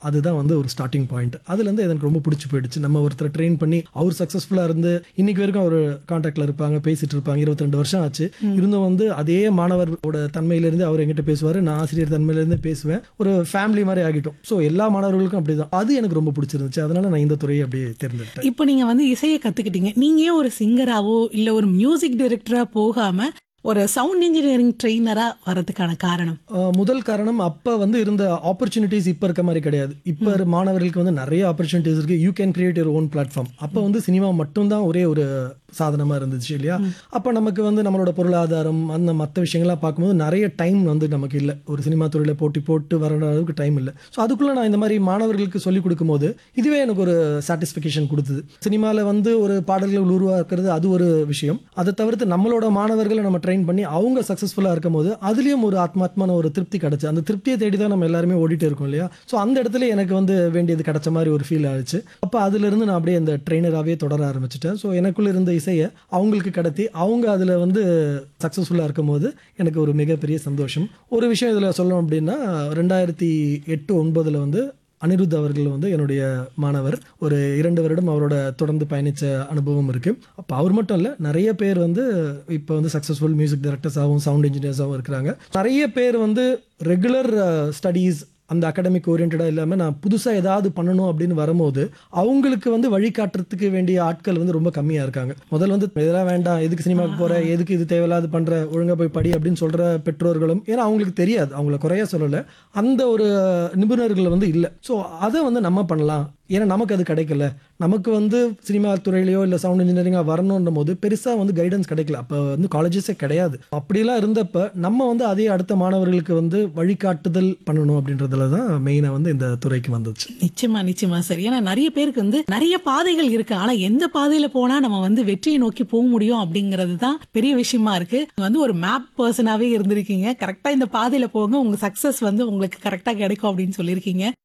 அதுதான் வந்து ஒரு ஸ்டார்டிங் பாயிண்ட் அதுலேருந்து எனக்கு ரொம்ப பிடிச்சி போயிடுச்சு நம்ம ஒருத்தர் ட்ரெயின் பண்ணி அவர் சக்ஸஸ்ஃபுல்லாக இருந்து இன்னைக்கு வரைக்கும் அவர் காண்டாக்டில் இருப்பாங்க பேசிட்டு இருப்பாங்க இருபத்தி ரெண்டு வருஷம் ஆச்சு இருந்தும் வந்து அதே மாணவரோட தன்மையிலேருந்து அவர் என்கிட்ட பேசுவார் நான் ஆசிரியர் தன்மையிலேருந்து பேசுவேன் ஒரு ஃபேமிலி மாதிரி ஆகிட்டோம் ஸோ எல்லா மாணவர்களுக்கும் அப்படிதான் அது எனக்கு ரொம்ப பிடிச்சிருந்துச்சு அதனால நான் இந்த துறையை அப்படியே தேர்ந்தெடுத்தேன் இப்போ நீங்க வந்து இசையை கத்துக்கிட்டீங்க நீங்க ஏன் ஒரு சிங்கராவோ இல்ல ஒரு மியூசிக் டைரக்டரா போகாம ஒரு சவுண்ட் இன்ஜினியரிங் ட்ரெயினரா வரதுக்கான காரணம் ஆஹ் முதல் காரணம் அப்போ வந்து இருந்த ஆப்பர்ச்சுனிட்டிஸ் இப்போ இருக்க மாதிரி கிடையாது இப்போ மாணவர்களுக்கு வந்து நிறைய ஆப்பர்ச்சுனிட்டிஸ் இருக்கு you can create your own platform அப்போ வந்து சினிமா மட்டும்தான் ஒரே ஒரு சாதனமாக இருந்துச்சு இல்லையா அப்போ நமக்கு வந்து நம்மளோட பொருளாதாரம் அந்த மற்ற விஷயங்கள்லாம் பார்க்கும்போது நிறைய டைம் வந்து நமக்கு இல்லை ஒரு சினிமா துறையில் போட்டி போட்டு வர அளவுக்கு டைம் இல்லை ஸோ அதுக்குள்ளே நான் இந்த மாதிரி மாணவர்களுக்கு சொல்லிக் கொடுக்கும்போது இதுவே எனக்கு ஒரு சாட்டிஸ்ஃபிகேஷன் கொடுத்தது சினிமாவில் வந்து ஒரு பாடல்கள் உருவாக்குறது அது ஒரு விஷயம் அதை தவிர்த்து நம்மளோட மாணவர்களை நம்ம ட்ரெயின் பண்ணி அவங்க சக்ஸஸ்ஃபுல்லாக இருக்கும் போது அதுலேயும் ஒரு ஆத்மாத்மான ஒரு திருப்தி கிடைச்சு அந்த திருப்தியை தேடி தான் நம்ம எல்லாருமே ஓடிட்டு இருக்கோம் இல்லையா ஸோ அந்த இடத்துல எனக்கு வந்து வேண்டியது கிடைச்ச மாதிரி ஒரு ஃபீல் ஆச்சு அப்போ அதுலேருந்து நான் அப்படியே அந்த ட்ரெயினராகவே தொடர ஆரம்பிச்சிட்டேன் ஸோ எனக்குள்ள இருந்த இசையை அவங்களுக்கு கடத்தி அவங்க அதில் வந்து சக்ஸஸ்ஃபுல்லாக இருக்கும் போது எனக்கு ஒரு மிகப்பெரிய சந்தோஷம் ஒரு விஷயம் இதில் சொல்லணும் அப்படின்னா ரெண்டாயிரத்தி எட்டு ஒன்பதில் வந்து அனிருத் அவர்கள் வந்து என்னுடைய மாணவர் ஒரு இரண்டு வருடம் அவரோட தொடர்ந்து பயணித்த அனுபவம் இருக்குது அப்போ அவர் மட்டும் இல்லை நிறைய பேர் வந்து இப்போ வந்து சக்ஸஸ்ஃபுல் மியூசிக் டைரக்டர்ஸாகவும் சவுண்ட் இன்ஜினியர்ஸாகவும் இருக்கிறாங்க நிறைய பேர் வந்து ரெகுலர் ஸ்டடீஸ் அந்த அகாடமிக் ஓரியன்டாக இல்லாமல் நான் புதுசாக ஏதாவது பண்ணணும் அப்படின்னு வரும்போது அவங்களுக்கு வந்து வழிகாட்டுறதுக்கு வேண்டிய ஆட்கள் வந்து ரொம்ப கம்மியாக இருக்காங்க முதல்ல வந்து இதெல்லாம் வேண்டாம் எதுக்கு சினிமாவுக்கு போகிற எதுக்கு இது தேவையில்லாது பண்ணுற ஒழுங்கா போய் படி அப்படின்னு சொல்கிற பெற்றோர்களும் ஏன்னா அவங்களுக்கு தெரியாது அவங்கள குறைய சொல்லலை அந்த ஒரு நிபுணர்கள் வந்து இல்லை ஸோ அதை வந்து நம்ம பண்ணலாம் ஏன்னா நமக்கு அது கிடைக்கல நமக்கு வந்து சினிமா துறையிலையோ இல்லை சவுண்ட் இன்ஜினியரிங்காக வரணுன்ற போது பெருசாக வந்து கைடன்ஸ் கிடைக்கல அப்போ வந்து காலேஜஸே கிடையாது அப்படிலாம் இருந்தப்ப நம்ம வந்து அதே அடுத்த மாணவர்களுக்கு வந்து வழிகாட்டுதல் பண்ணணும் அப்படின்றதுல தான் மெயினாக வந்து இந்த துறைக்கு வந்துச்சு நிச்சயமா நிச்சயமா சரி ஏன்னா நிறைய பேருக்கு வந்து நிறைய பாதைகள் இருக்கு ஆனா எந்த பாதையில போனா நம்ம வந்து வெற்றியை நோக்கி போக முடியும் அப்படிங்கிறது தான் பெரிய விஷயமா இருக்கு நீங்க வந்து ஒரு மேப் பர்சனாவே இருந்திருக்கீங்க கரெக்டா இந்த பாதையில போங்க உங்க சக்சஸ் வந்து உங்களுக்கு கரெக்டா கிடைக்கும் அப்படின்னு சொல்லியிருக்கீங்க